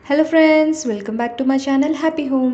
hello friends welcome back to my channel happy home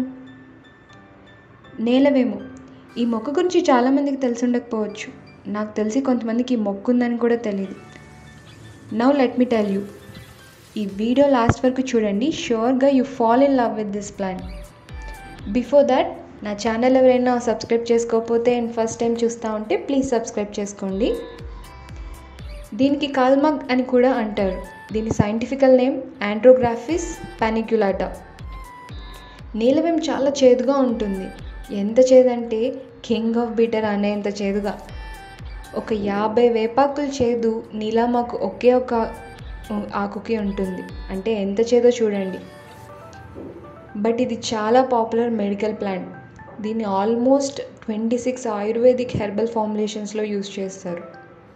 నేలవేమో ఈ మొక్క గురించి చాలామందికి తెలిసి ఉండకపోవచ్చు నాకు తెలిసి కొంతమందికి ఈ మొక్క ఉందని కూడా తెలియదు now let me tell you ఈ వీడియో లాస్ట్ వరకు చూడండి షూర్గా you fall in love with this plan before that నా ఛానల్ ఎవరైనా సబ్స్క్రైబ్ చేసుకోకపోతే అండ్ ఫస్ట్ టైం చూస్తూ ఉంటే ప్లీజ్ సబ్స్క్రైబ్ చేసుకోండి దీనికి కాల్మగ్ అని కూడా అంటారు దీని సైంటిఫికల్ నేమ్ ఆండ్రోగ్రాఫిస్ పానిక్యులాటా నీలవేం చాలా చేదుగా ఉంటుంది ఎంత చేదంటే కింగ్ ఆఫ్ బీటర్ అనేంత చేదుగా ఒక యాభై వేపాకులు చేదు నీలామాకు ఒకే ఒక ఆకుకి ఉంటుంది అంటే ఎంత చేదో చూడండి బట్ ఇది చాలా పాపులర్ మెడికల్ ప్లాంట్ దీన్ని almost twenty six ayurvedic herbal ఫార్ములేషన్స్లో యూస్ చేస్తారు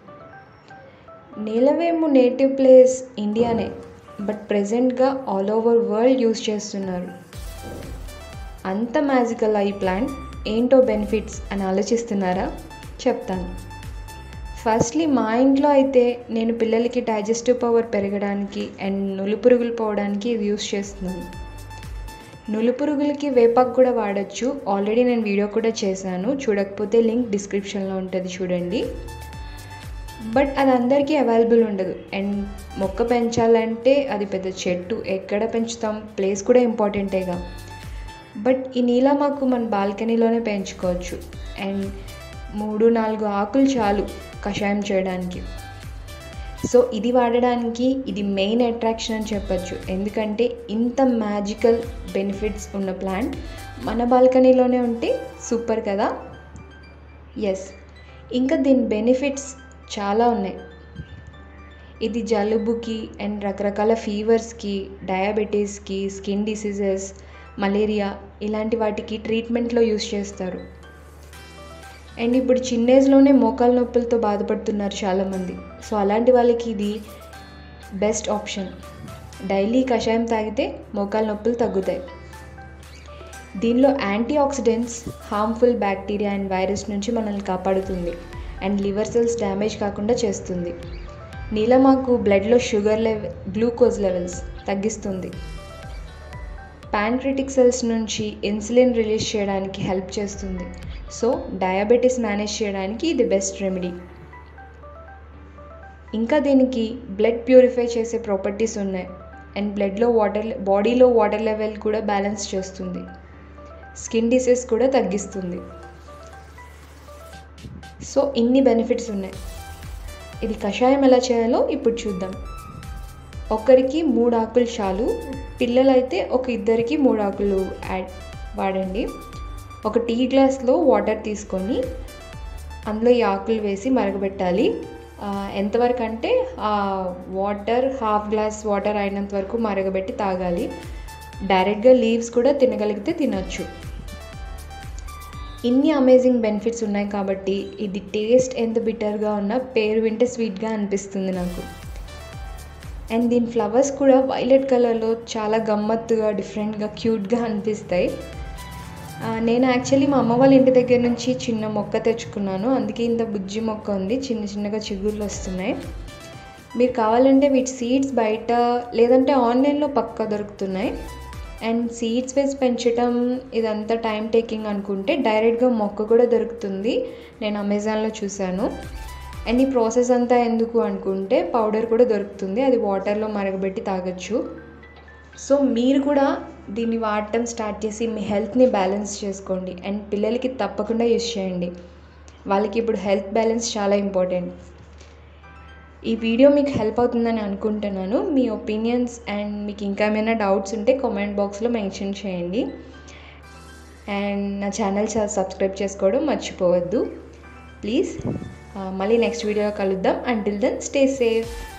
నీలవేము నేటివ్ ప్లేస్ ఇండియానే బట్ ప్రెజెంట్గా ఆల్ ఓవర్ వరల్డ్ యూస్ చేస్తున్నారు అంత మ్యాజికల్ ఈ ప్లాంట్ ఏంటో బెనిఫిట్స్ అని ఆలోచిస్తున్నారా చెప్తాను ఫస్ట్లీ మా ఇంట్లో అయితే నేను పిల్లలకి డైజెస్టివ్ పవర్ పెరగడానికి అండ్ నులిపురుగులు పోవడానికి ఇది యూస్ చేస్తున్నాను నులిపురుగులకి వేపాకు కూడా వాడచ్చు ఆల్రెడీ నేను వీడియో కూడా చేశాను చూడకపోతే లింక్ డిస్క్రిప్షన్లో ఉంటుంది చూడండి బట్ అది అందరికీ అవైలబుల్ ఉండదు అండ్ మొక్క పెంచాలంటే అది పెద్ద చెట్టు ఎక్కడ పెంచుతాం ప్లేస్ కూడా ఇంపార్టెంటేగా బట్ ఈ నీలమాకు మన బాల్కనీలోనే పెంచుకోవచ్చు అండ్ మూడు నాలుగు ఆకులు చాలు కషాయం చేయడానికి సో ఇది వాడడానికి ఇది మెయిన్ అట్రాక్షన్ అని చెప్పచ్చు ఎందుకంటే ఇంత మ్యాజికల్ బెనిఫిట్స్ ఉన్న ప్లాంట్ మన బాల్కనీలోనే ఉంటే సూపర్ కదా ఎస్ ఇంకా దీని బెనిఫిట్స్ చాలా ఉన్నాయి ఇది జలుబుకి అండ్ రకరకాల ఫీవర్స్కి డయాబెటీస్కి స్కిన్ డిసీజెస్ మలేరియా ఇలాంటి వాటికి ట్రీట్మెంట్లో యూస్ చేస్తారు అండ్ ఇప్పుడు చిన్న ఏజ్లోనే మోకాల నొప్పులతో బాధపడుతున్నారు చాలామంది సో అలాంటి వాళ్ళకి ఇది బెస్ట్ ఆప్షన్ డైలీ కషాయం తాగితే మోకాల నొప్పులు తగ్గుతాయి దీనిలో antioxidants harmful bacteria and virus నుంచి మనల్ని కాపాడుతుంది అండ్ లివర్ సెల్స్ డ్యామేజ్ కాకుండా చేస్తుంది నీలమాకు బ్లడ్లో షుగర్ లెవెల్ గ్లూకోజ్ లెవెల్స్ తగ్గిస్తుంది ప్యాంక్రిటిక్ సెల్స్ నుంచి ఇన్సులిన్ రిలీజ్ చేయడానికి హెల్ప్ చేస్తుంది సో డయాబెటీస్ మేనేజ్ చేయడానికి ఇది బెస్ట్ రెమెడీ ఇంకా దీనికి బ్లడ్ ప్యూరిఫై చేసే ప్రాపర్టీస్ ఉన్నాయి అండ్ బ్లడ్లో వాటర్ బాడీలో వాటర్ లెవెల్ కూడా బ్యాలెన్స్ చేస్తుంది స్కిన్ డిసీజ్ కూడా తగ్గిస్తుంది సో ఇన్ని బెనిఫిట్స్ ఉన్నాయి ఇది కషాయం ఎలా చేయాలో ఇప్పుడు చూద్దాం ఒకరికి మూడు ఆకులు చాలు పిల్లలైతే ఒక ఇద్దరికి మూడు ఆకులు యాడ్ వాడండి ఒక టీ గ్లాస్లో వాటర్ తీసుకొని అందులో ఈ ఆకులు వేసి మరగబెట్టాలి ఎంతవరకు అంటే ఆ వాటర్ హాఫ్ గ్లాస్ వాటర్ అయినంత వరకు మరగబెట్టి తాగాలి డైరెక్ట్గా లీవ్స్ కూడా తినగలిగితే తినచ్చు ఇన్ని అమేజింగ్ బెనిఫిట్స్ ఉన్నాయి కాబట్టి ఇది టేస్ట్ ఎంత బిటర్గా ఉన్నా పేరు వింటే స్వీట్గా అనిపిస్తుంది నాకు అండ్ దీని ఫ్లవర్స్ కూడా వైలెట్ కలర్లో చాలా గమ్మత్తుగా డిఫరెంట్గా క్యూట్గా అనిపిస్తాయి నేను యాక్చువల్లీ మా అమ్మ వాళ్ళ ఇంటి దగ్గర నుంచి చిన్న మొక్క తెచ్చుకున్నాను అందుకే ఇంత బుజ్జి మొక్క ఉంది చిన్న చిన్నగా చిగుర్లు వస్తున్నాయి మీరు కావాలంటే వీటి సీడ్స్ బయట లేదంటే ఆన్లైన్లో పక్కా దొరుకుతున్నాయి అండ్ సీడ్స్ వేసి పెంచడం ఇదంతా టైం టేకింగ్ అనుకుంటే డైరెక్ట్గా మొక్క కూడా దొరుకుతుంది నేను అమెజాన్లో చూశాను అండ్ ఈ ప్రాసెస్ అంతా ఎందుకు అనుకుంటే పౌడర్ కూడా దొరుకుతుంది అది వాటర్లో మరగబెట్టి తాగొచ్చు సో మీరు కూడా దీన్ని వాడటం స్టార్ట్ చేసి మీ హెల్త్ని బ్యాలెన్స్ చేసుకోండి అండ్ పిల్లలకి తప్పకుండా యూస్ చేయండి వాళ్ళకి ఇప్పుడు హెల్త్ బ్యాలెన్స్ చాలా ఇంపార్టెంట్ ఈ వీడియో మీకు హెల్ప్ అవుతుందని అనుకుంటున్నాను మీ ఒపీనియన్స్ అండ్ మీకు ఇంకా ఏమైనా డౌట్స్ ఉంటే కామెంట్ బాక్స్లో మెన్షన్ చేయండి అండ్ నా ఛానల్ సబ్స్క్రైబ్ చేసుకోవడం మర్చిపోవద్దు ప్లీజ్ మళ్ళీ నెక్స్ట్ వీడియోలో కలుద్దాం అంటిల్ దెన్ స్టే సేఫ్